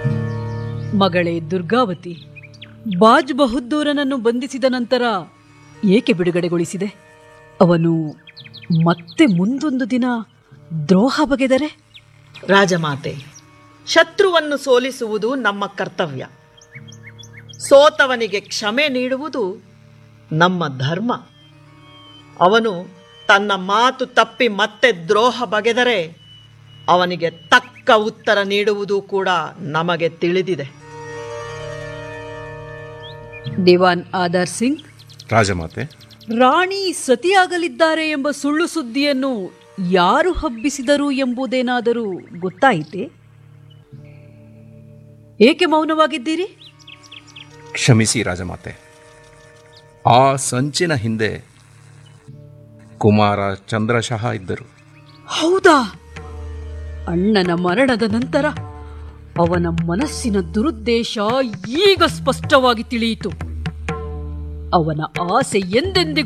ಮಗಳೇ ದುರ್ಗಾವತಿ ಬಾಜ್ ಬಹದ್ದೂರನನ್ನು ಬಂಧಿಸಿದ ನಂತರ ಏಕೆ ಬಿಡುಗಡೆಗೊಳಿಸಿದೆ ಅವನು ಮತ್ತೆ ಮುಂದೊಂದು ದಿನ ದ್ರೋಹ ಬಗೆದರೆ ರಾಜಮಾತೆ ಶತ್ರುವನ್ನು ಸೋಲಿಸುವುದು ನಮ್ಮ ಕರ್ತವ್ಯ ಸೋತವನಿಗೆ ಕ್ಷಮೆ ನೀಡುವುದು ನಮ್ಮ ಧರ್ಮ ಅವನು ತನ್ನ ಮಾತು ತಪ್ಪಿ ಮತ್ತೆ ದ್ರೋಹ ಬಗೆದರೆ ಅವನಿಗೆ ತಕ್ಕ ಉತ್ತರ ನೀಡುವುದು ಕೂಡ ನಮಗೆ ತಿಳಿದಿದೆ ದಿವಾನ್ ಆಧಾರ್ ಸಿಂಗ್ ರಾಜಮಾತೆ ರಾಣಿ ಸತಿಯಾಗಲಿದ್ದಾರೆ ಎಂಬ ಸುಳ್ಳು ಸುದ್ದಿಯನ್ನು ಯಾರು ಹಬ್ಬಿಸಿದರು ಎಂಬುದೇನಾದರೂ ಗೊತ್ತಾಯಿತೆ ಏಕೆ ಮೌನವಾಗಿದ್ದೀರಿ ಕ್ಷಮಿಸಿ ರಾಜಮಾತೆ ಆ ಸಂಚಿನ ಹಿಂದೆ ಕುಮಾರ ಚಂದ್ರಶಃ ಇದ್ದರು ಹೌದಾ ಅಣ್ಣನ ಮರಣದ ನಂತರ ಅವನ ಮನಸ್ಸಿನ ದುರುದ್ದೇಶ ಈಗ ಸ್ಪಷ್ಟವಾಗಿ ತಿಳಿಯಿತು ಅವನ ಆಸೆ ಎಂದೆಂದಿಗೂ